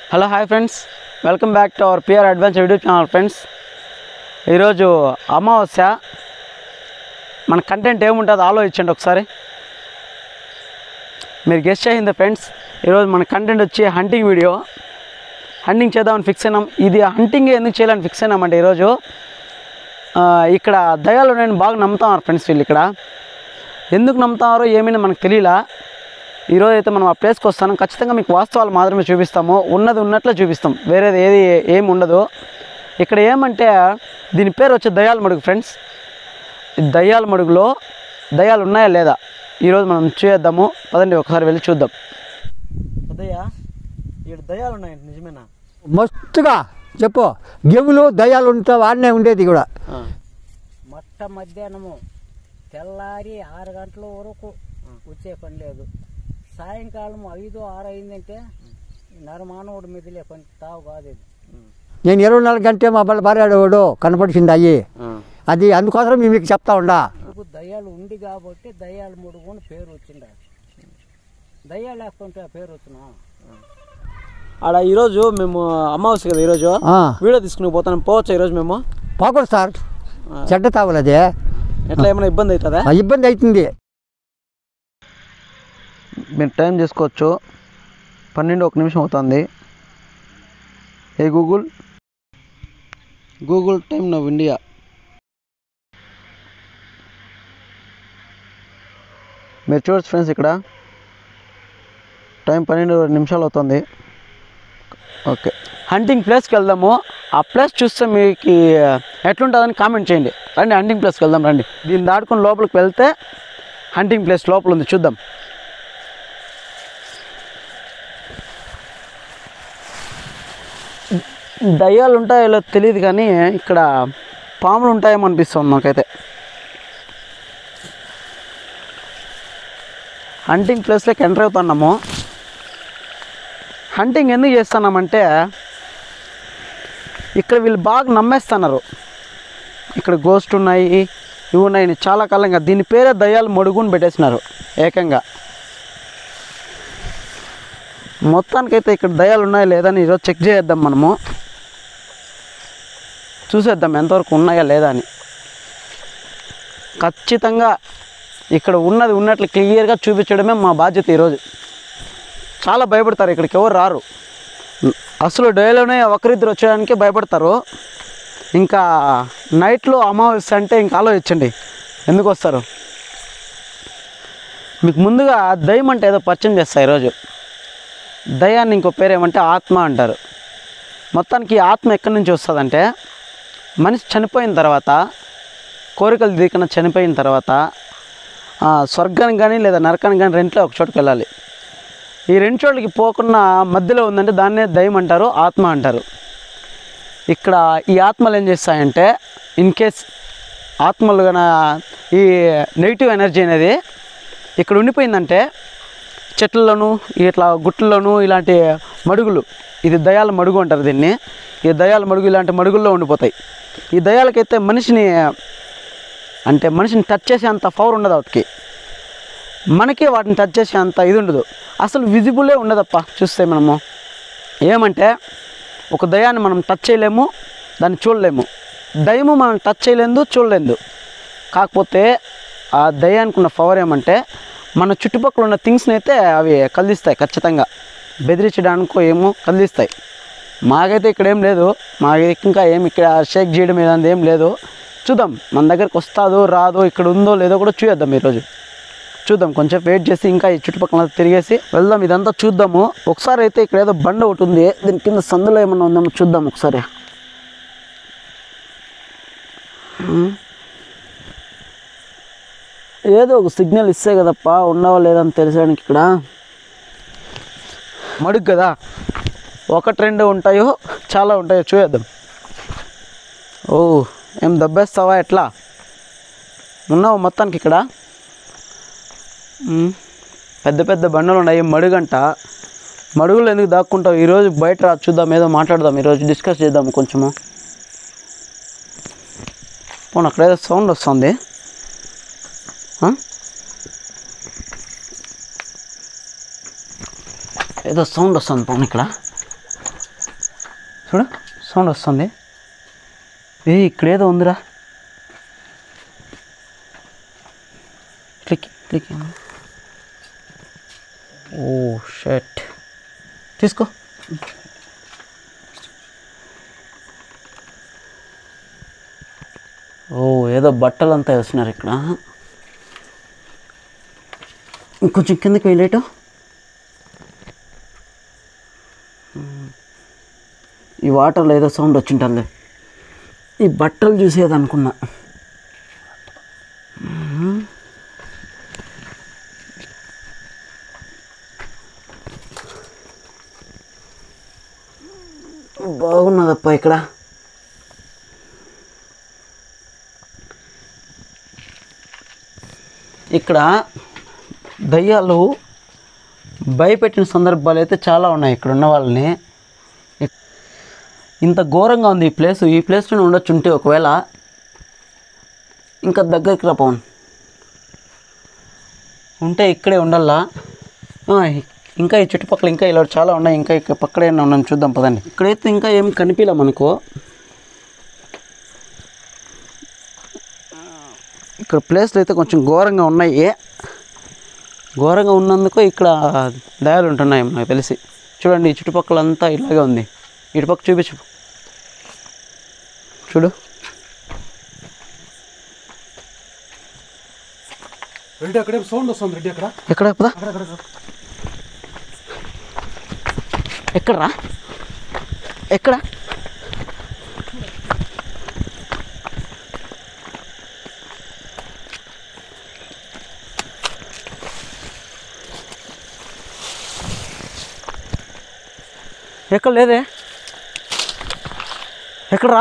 Hello hi friends welcome back to our PR adventure YouTube channel friends ఈరోజు అమావాస్య మన content ఏముంటుందో ఆలోచించండి ఒకసారి మీరు గెస్ట్ చేసింది ఫ్రెండ్స్ ఈరోజు మన కంటెంట్ వచ్చి హంటింగ్ వీడియో హంటింగ్ చేద్దామని ఫిక్స్ అయినాం ఇది హంటింగ్ ఎందుకు చేయాలని ఫిక్స్ అయినామంటే ఈరోజు ఆ, ఇక్కడ దయాలు నేను బాగా నమ్ముతాం ఫ్రెండ్స్ వీళ్ళు ఇక్కడ ఎందుకు నమ్ముతారో ఏమైనా మనకు తెలియలా ఈరోజు అయితే మనం ఆ ప్లేస్కి వస్తాను ఖచ్చితంగా మీకు వాస్తవాలు మాత్రమే చూపిస్తాము ఉన్నది ఉన్నట్లే చూపిస్తాం వేరేది ఏది ఏమి ఉండదు ఇక్కడ ఏమంటే దీని పేరు వచ్చి దయాల మడుగు ఫ్రెండ్స్ ఈ దయాల మడుగులో దయాలు ఉన్నాయా లేదా ఈరోజు మనం చూద్దాము పదండి ఒకసారి వెళ్ళి చూద్దాం ఉదయ ఇక్కడ దయాలు ఉన్నాయండి నిజమేనా మస్తుగా చెప్పు గెములు దయాలు ఉంటే వాడినే ఉండేది కూడా మొట్ట మధ్యాహ్నము తెల్లారి ఆరు గంటల వరకు వచ్చే పని లేదు సాయంకాలం ఐదు ఆరు అయిందంటే నరమానవుడు మిదిలే పని తావు కాదు ఇది నేను ఇరవై నాలుగు గంటే మా బల్ల భార్యాడు కనపడిచింది అయ్యి అది అందుకోసం మేము మీకు చెప్తా ఉండా ఇప్పుడు దయ్యాలు ఉంది కాబట్టి దయ్యాలు ముడుగుని పేరు వచ్చింది దయ్యాలు లేకుంటే ఆ పేరు వచ్చినా ఆడ ఈరోజు మేము అమావాస్య కదా ఈరోజు ఆ, వీడియో తీసుకుని పోతాను పోవచ్చా ఈరోజు మేము పోకూడదు సార్ చెడ్డ తావులు అదే ఎట్లా ఏమైనా ఇబ్బంది అవుతుందా ఆ ఇబ్బంది అవుతుంది మీరు టైం చేసుకోవచ్చు పన్నెండు ఒక నిమిషం అవుతుంది ఏ Google Google time now India మీరు చూడచ్చు ఫ్రెండ్స్ ఇక్కడ టైం పన్నెండు నిమిషాలు అవుతుంది ఓకే హంటింగ్ ప్లేస్కి వెళ్దాము ఆ ప్లేస్ చూస్తే మీకు ఎట్లుంటుందని కామెంట్ చేయండి రండి హంటింగ్ ప్లేస్కి వెళ్దాం రండి దీన్ని దాటుకుని లోపలికి వెళ్తే హంటింగ్ ప్లేస్ లోపల ఉంది చూద్దాం దయ్యాలు ఉంటాయో లేదో తెలియదు కానీ ఇక్కడ పాములు ఉంటాయేమో అనిపిస్తుంది నాకైతే హంటింగ్ ప్లేస్లోకి ఎంటర్ అవుతున్నాము హంటింగ్ ఎందుకు చేస్తున్నామంటే ఇక్కడ వీళ్ళు బాగా నమ్మేస్తున్నారు ఇక్కడ గోస్ట్ ఉన్నాయి ఇవి ఉన్నాయి అని చాలా కాలంగా దీని పేరే దయ్యాలు మడుగుని పెట్టేసినారు ఏకంగా మొత్తానికైతే ఇక్కడ దయాలు ఉన్నాయా లేదా అని ఈరోజు చెక్ చేద్దాం మనము చూసేద్దాం ఎంతవరకు ఉన్నాయా లేదా అని ఖచ్చితంగా ఇక్కడ ఉన్నది ఉన్నట్లు క్లియర్గా చూపించడమే మా బాధ్యత ఈరోజు చాలా భయపడతారు ఇక్కడికి ఎవరు రారు అసలు డేలోనే ఒకరిద్దరు వచ్చేయడానికి భయపడతారు ఇంకా నైట్లో అమావాస్య అంటే ఇంకా ఆలోచించండి ఎందుకు వస్తారు మీకు ముందుగా దయ్యం అంటే ఏదో పరిచయం చేస్తా ఈరోజు దయాన్ని ఇంకో పేరు ఏమంటే ఆత్మ అంటారు మొత్తానికి ఈ ఆత్మ ఎక్కడి నుంచి వస్తుందంటే మనిషి చనిపోయిన తర్వాత కోరికలు తీరికన చనిపోయిన తర్వాత ఆ, స్వర్గానికి కానీ లేదా నరకానికి కానీ రెంట్లో ఒక చోటుకి వెళ్ళాలి ఈ రెండు చోట్లకి పోకుండా మధ్యలో ఉందంటే దాన్నే దయ్యం అంటారు ఆత్మ అంటారు ఇక్కడ ఈ ఆత్మలు ఏం చేస్తాయంటే ఇన్ కేస్ ఆత్మలు గన ఈ నెగిటివ్ ఎనర్జీ అనేది ఇక్కడ ఉండిపోయిందంటే చెట్లలోను ఇట్లా గుట్లలోను ఇలాంటి మడుగులు ఇది దయాల మడుగు అంటారు దీన్ని ఈ దయాల మడుగు ఇలాంటి మడుగుల్లో ఉండిపోతాయి ఈ దయాలకైతే మనిషిని అంటే మనిషిని టచ్ చేసే అంత పవర్ ఉండదు వాటికి మనకి వాటిని టచ్ చేసే అంత ఇది ఉండదు అసలు విజిబులే ఉండదప్ప చూస్తే మనము ఏమంటే ఒక దయాన్ని మనం టచ్ చేయలేము దాన్ని చూడలేము దయము మనం టచ్ చేయలేదు చూడలేదు కాకపోతే ఆ దయానికి ఉన్న పవర్ ఏమంటే మన చుట్టుపక్కల ఉన్న థింగ్స్ని అయితే అవి కదిలిస్తాయి ఖచ్చితంగా బెదిరించడానికో ఏమో కదిలిస్తాయి మాకైతే ఇక్కడ ఏం లేదు మాకైతే ఇంకా ఏం ఇక్కడ షేక్ చేయడం ఏదంతా ఏం లేదు చూద్దాం మన దగ్గరకు వస్తాదో రాదో ఇక్కడ ఉందో లేదో కూడా చూద్దాం ఈరోజు చూద్దాం కొంచెం వెయిట్ చేసి ఇంకా ఈ చుట్టుపక్కల తిరిగేసి వెళ్దాం ఇదంతా చూద్దాము ఒకసారి అయితే ఇక్కడ ఏదో బండ ఒకటి ఉంది దీని కింద సందులో ఏమన్నా ఉందేమో చూద్దాం ఒకసారి ఉమ్. ఏదో ఒక సిగ్నల్ ఇస్తే కదప్ప ఉన్నావా లేదని తెలిసానికి ఇక్కడ మడుగు కదా ఒకటి రెండు ఉంటాయో చాలా ఉంటాయో చూద్దాం ఓ ఏం దబ్బేస్తావా ఎట్లా ఉన్నావు మొత్తానికి ఇక్కడ ఉమ్. పెద్ద పెద్ద బండలు ఉన్నాయి మడుగంట మడుగులు ఎందుకు దాక్కుంటావు ఈరోజు బయట రా చూద్దాం ఏదో మాట్లాడదాం ఈరోజు డిస్కస్ చేద్దాం కొంచెము పోను అక్కడ ఏదో సౌండ్ వస్తుంది ఆ? ఏదో సౌండ్ వస్తుంది పోను ఇక్కడ చూడు సౌండ్ వస్తుంది ఏ ఇక్కడేదో ఉందిరా క్లిక్ క్లిక్ ఓ షర్ట్ తీసుకో ఓ ఏదో బట్టలంతా వేస్తున్నారు ఇక్కడ ఇంకొంచెం కిందకి వెళ్ళేటో ఈ వాటర్లో ఏదో సౌండ్ వచ్చింటుంది ఈ బట్టలు చూసేది అనుకున్నా బాగున్నదప్ప ఇక్కడ ఇక్కడ దయ్యాలు భయపెట్టిన సందర్భాలు అయితే చాలా ఉన్నాయి ఇక్కడ ఉన్న వాళ్ళని ఇక్- ఇంత ఘోరంగా ఉంది ఈ ప్లేస్ ఈ ప్లేస్లో ఉండొచ్చు ఉంటే ఒకవేళ ఇంకా దగ్గరికి రా పవన్ ఉంటే ఇక్కడే ఉండాలా ఆ, ఇంకా ఈ చుట్టుపక్కల ఇంకా ఇలా చాలా ఉన్నాయి ఇంకా ఇక్కడ పక్కనే ఉన్నాం చూద్దాం పదండి ఇక్కడైతే ఇంకా ఏం కనిపించలే మనకు ఇక్కడ ప్లేస్లు అయితే కొంచెం ఘోరంగా ఉన్నాయి ఘోరంగా ఉన్నందుకు ఇక్కడ దయాలు ఉంటున్నాయి నాకు తెలిసి చూడండి ఈ చుట్టుపక్కల అంతా ఇలాగే ఉంది ఇటుపక్క చూపించు చూడు రెడ్డి అక్కడే సౌండ్ వస్తుంది రెడ్డి అక్కడ ఎక్కడ పదా ఎక్కడరా ఎక్కడ ఎక్కడ లేదే ఎక్కడరా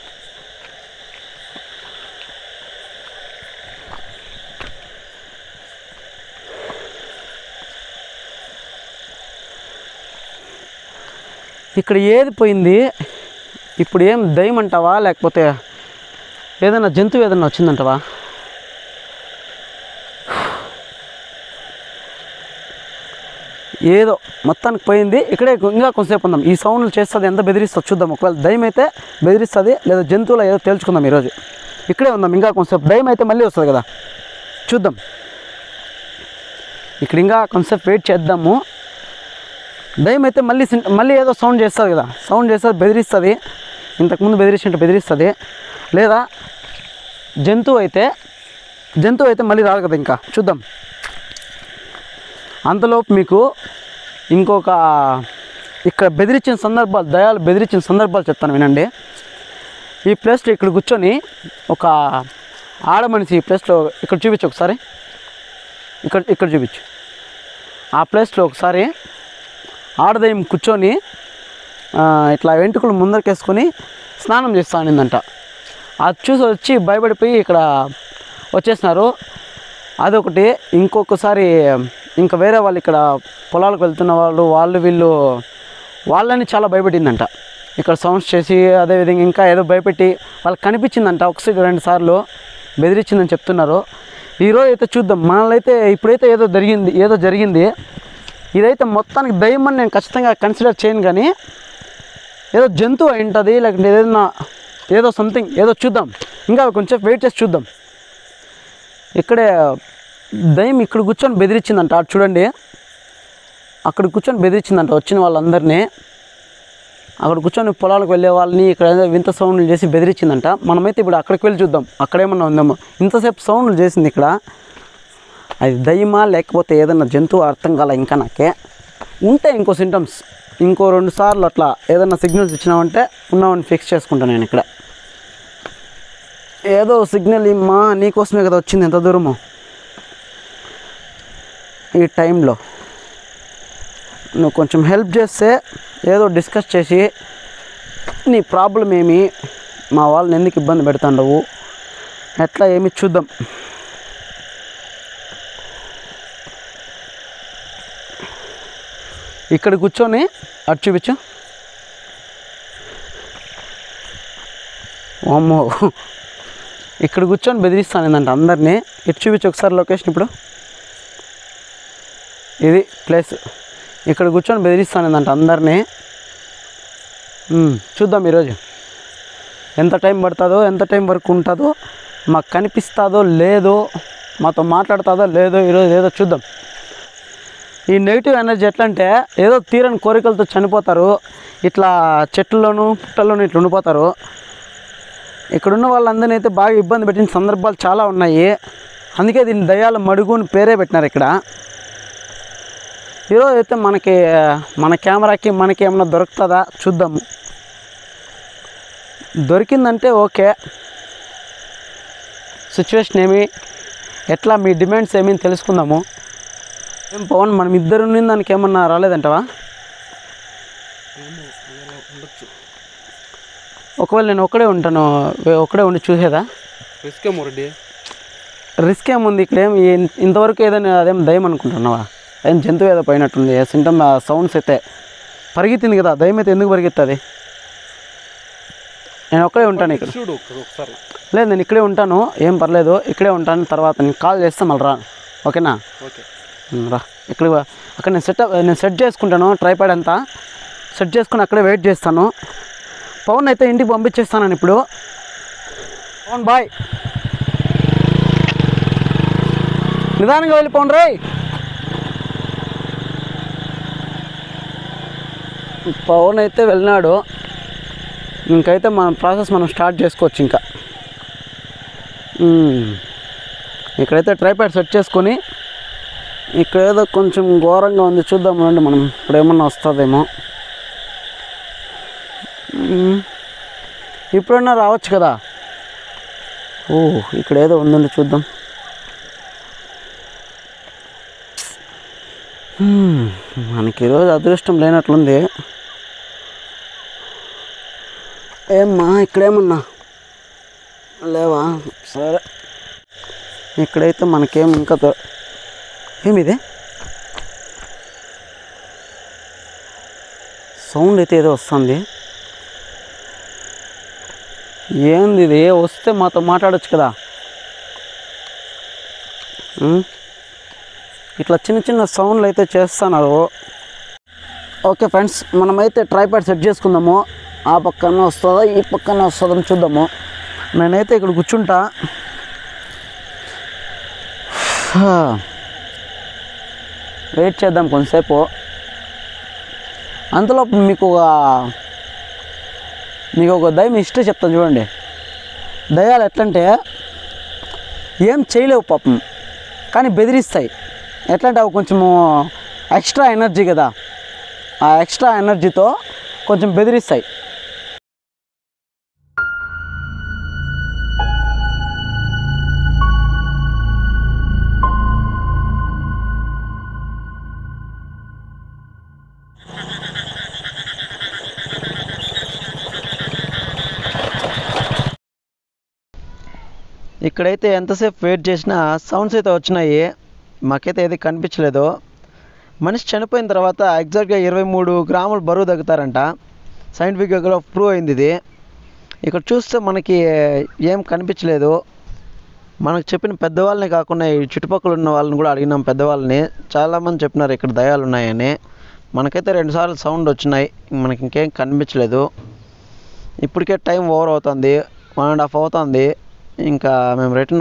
ఇక్కడ ఏది పోయింది ఇప్పుడు ఏం దయ్యం అంటావా లేకపోతే ఏదైనా జంతువు ఏదైనా వచ్చిందంటావా ఏదో మొత్తానికి పోయింది ఇక్కడే ఇంకా కొంతసేపు ఉందాం ఈ సౌండ్లు చేస్తుంది ఎంత బెదిరిస్తుంది చూద్దాం ఒకవేళ దయ్యం అయితే బెదిరిస్తుంది లేదా జంతువులు ఏదో తేల్చుకుందాం ఈరోజు ఇక్కడే ఉందాం ఇంకా కొంతసేపు దయ్యం అయితే మళ్ళీ వస్తుంది కదా చూద్దాం ఇక్కడ ఇంకా కొంతసేపు వెయిట్ చేద్దాము దయ్యం అయితే మళ్ళీ సిన్- మళ్ళీ ఏదో సౌండ్ చేస్తుంది కదా సౌండ్ చేస్తుంది బెదిరిస్తుంది ఇంతకుముందు బెదిరించినట్టు బెదిరిస్తుంది లేదా జంతువు అయితే జంతువు అయితే మళ్ళీ రాదు కదా ఇంకా చూద్దాం అంతలోపు మీకు ఇంకొక ఇక్కడ బెదిరించిన సందర్భాలు దయాలు బెదిరించిన సందర్భాలు చెప్తాను వినండి ఈ ప్లేస్లో ఇక్కడ కూర్చొని ఒక ఆడ మనిషి ఈ ప్లేస్లో ఇక్కడ చూపించు ఒకసారి ఇక్కడ ఇక్కడ చూపించు ఆ ప్లేస్లో ఒకసారి ఆడదయ్యం కూర్చొని ఆ, ఇట్లా వెంట్రుకలు ముందరకేసుకొని స్నానం చేస్తా అనిందంట అది చూసి వచ్చి భయపడిపోయి ఇక్కడ వచ్చేసినారు అదొకటి ఇంకొకసారి ఇంకా వేరే వాళ్ళు ఇక్కడ పొలాలకు వెళ్తున్న వాళ్ళు వాళ్ళు వీళ్ళు వాళ్ళని చాలా భయపెట్టిందంట ఇక్కడ సౌండ్స్ చేసి అదేవిధంగా ఇంకా ఏదో భయపెట్టి వాళ్ళకి కనిపించిందంట ఒకసారి రెండు సార్లు బెదిరించిందని చెప్తున్నారు ఈరోజు అయితే చూద్దాం మనల్ని అయితే ఇప్పుడైతే ఏదో జరిగింది ఏదో జరిగింది ఇదైతే మొత్తానికి దయ్యం అని నేను ఖచ్చితంగా కన్సిడర్ చేయను కానీ ఏదో జంతువు అయి ఉంటుంది లేకుంటే ఏదైనా ఏదో సంథింగ్ ఏదో చూద్దాం ఇంకా కొంచెం వెయిట్ చేసి చూద్దాం ఇక్కడే దయ్యం ఇక్కడ కూర్చొని బెదిరించిందంట అటు చూడండి అక్కడ కూర్చొని బెదిరించిందంట వచ్చిన వాళ్ళందరినీ అక్కడ కూర్చొని పొలాలకు వెళ్ళే వాళ్ళని ఇక్కడ ఏదో వింత సౌండ్లు చేసి బెదిరించిందంట మనమైతే ఇప్పుడు అక్కడికి వెళ్ళి చూద్దాం అక్కడేమన్నా ఉందేమో ఇంతసేపు సౌండ్లు చేసింది ఇక్కడ అది దయ్యమా లేకపోతే ఏదైనా జంతువు అర్థం కాల ఇంకా నాకే ఉంటే ఇంకో సింటమ్స్ ఇంకో రెండు సార్లు అట్లా ఏదైనా సిగ్నల్స్ ఇచ్చినామంటే ఉన్నామని ఫిక్స్ చేసుకుంటాను నేను ఇక్కడ ఏదో సిగ్నల్ ఇమ్మా నీకోసమే కదా వచ్చింది ఎంత దూరము ఈ టైంలో నువ్వు కొంచెం హెల్ప్ చేస్తే ఏదో డిస్కస్ చేసి నీ ప్రాబ్లం ఏమి మా వాళ్ళని ఎందుకు ఇబ్బంది పెడతాండవు ఎట్లా ఏమి చూద్దాం ఇక్కడ కూర్చొని అటు చూపించు అమ్మో ఇక్కడ కూర్చొని బెదిరిస్తాను అందరినీ ఇటు చూపించు ఒకసారి లొకేషన్ ఇప్పుడు ఇది ప్లేస్ ఇక్కడ కూర్చొని బెదిరిస్తాను అందరినీ ఉమ్, చూద్దాం ఈరోజు ఎంత టైం పడుతుందో ఎంత టైం వరకు ఉంటుందో మాకు కనిపిస్తుందో లేదో మాతో మాట్లాడుతుందో లేదో ఈరోజు ఏదో చూద్దాం ఈ నెగిటివ్ ఎనర్జీ ఎట్లా అంటే ఏదో తీరని కోరికలతో చనిపోతారు ఇట్లా చెట్లలోను పుట్టల్లోనూ ఇట్లా ఉండిపోతారు ఇక్కడున్న వాళ్ళందరినీ అయితే బాగా ఇబ్బంది పెట్టిన సందర్భాలు చాలా ఉన్నాయి అందుకే దీన్ని దయాల మడుగు అని పేరే పెట్టినారు ఇక్కడ ఈరోజు అయితే మనకి మన కెమెరాకి మనకి ఏమైనా దొరుకుతుందా చూద్దాము దొరికిందంటే ఓకే సిచ్యువేషన్ ఏమి ఎట్లా మీ డిమాండ్స్ ఏమి అని తెలుసుకుందాము ఏం పవన్ మనం ఇద్దరు ఉన్న దానికి ఏమన్నా రాలేదంటవా ఉండొచ్చు ఒకవేళ నేను ఒక్కడే ఉంటాను వే- ఒక్కడే ఉండి చూసేదా రిస్క్ ఏమో రెడ్డి రిస్క్ ఏముంది ఇక్కడ ఏం ఇన్- ఇంతవరకు ఏదైనా అదేం దయం అనుకుంటున్నావా ఏం జంతువు ఏదో పోయినట్టుంది సింటమ్ సౌండ్స్ అయితే పరిగెత్తింది కదా దయం అయితే ఎందుకు పరిగెత్తుంది నేను ఒక్కడే ఉంటాను ఇక్కడ చూడు ఒకసారి- ఒకసారి లేదు నేను ఇక్కడే ఉంటాను ఏం పర్లేదు ఇక్కడే ఉంటాను తర్వాత నేను కాల్ చేస్తే మళ్ళీ రా ఓకేనా ఓకే ఉమ్, రా ఇక్కడ అక్కడ నేను సెట్ నేను సెట్ చేసుకుంటాను ట్రైపాడ్ అంతా సెట్ చేసుకుని అక్కడే వెయిట్ చేస్తాను పవన్ అయితే ఇంటికి పంపించేస్తాను ఇప్పుడు పవన్ బాయ్ నిదానంగా వెళ్ళిపోండి రేయ్ పవన్ అయితే వెళ్ళినాడు ఇంకైతే మన ప్రాసెస్ మనం స్టార్ట్ చేసుకోవచ్చు ఇంకా ఉమ్. ఇక్కడైతే ట్రైపాడ్ సెట్ చేసుకొని ఇక్కడ ఏదో కొంచెం ఘోరంగా ఉంది చూద్దాం రండి మనం ఇప్పుడు ఏమన్నా వస్తుందేమో మ్మ్. ఇప్పుడన్నా రావచ్చు కదా ఓ ఇక్కడ ఏదో ఉందండి చూద్దాం మ్మ్. మనకి ఈరోజు అదృష్టం లేనట్లుంది ఏమ్మా ఇక్కడేమన్నా లేవా సరే ఇక్కడైతే మనకేం ఇంకా దొ- ఏమిది సౌండ్ అయితే ఏదో వస్తుంది ఏంది ఇది వస్తే మాతో మాట్లాడొచ్చు కదా ఉం? ఇట్లా చిన్న చిన్న సౌండ్లు అయితే చేస్తున్నారు ఓకే ఫ్రెండ్స్ మనమైతే ట్రైపాడ్ సెట్ చేసుకుందాము ఆ పక్కన వస్తుందా ఈ పక్కన వస్తుందని చూద్దాము నేనైతే ఇక్కడ కూర్చుంటా వెయిట్ చేద్దాం కొంతసేపు అంతలో మీకు ఒక మీకు ఒక దయం హిస్టరీ చెప్తాను చూడండి దయాలు ఎట్లంటే ఏం చేయలేవు పాపం కానీ బెదిరిస్తాయి ఎట్లంటే అవి కొంచెము ఎక్స్ట్రా ఎనర్జీ కదా ఆ ఎక్స్ట్రా ఎనర్జీతో కొంచెం బెదిరిస్తాయి ఇక్కడైతే ఎంతసేపు వెయిట్ చేసినా సౌండ్స్ అయితే వచ్చినాయి మాకైతే ఏది కనిపించలేదు మనిషి చనిపోయిన తర్వాత ఎగ్జాక్ట్గా ఇరవై మూడు గ్రాములు బరువు తగ్గుతారంట సైంటిఫిక్గా ప్రూవ్ అయింది ఇది ఇక్కడ చూస్తే మనకి ఏం కనిపించలేదు మనకు చెప్పిన పెద్దవాళ్ళని కాకుండా ఈ చుట్టుపక్కల ఉన్న వాళ్ళని కూడా అడిగినాం పెద్దవాళ్ళని చాలామంది చెప్పినారు ఇక్కడ దయాలు ఉన్నాయని మనకైతే రెండుసార్లు సౌండ్ వచ్చినాయి మనకి ఇంకేం కనిపించలేదు ఇప్పటికే టైం ఓవర్ అవుతుంది వన్ అండ్ హాఫ్ అవుతుంది ఇంకా మేము రిటర్న్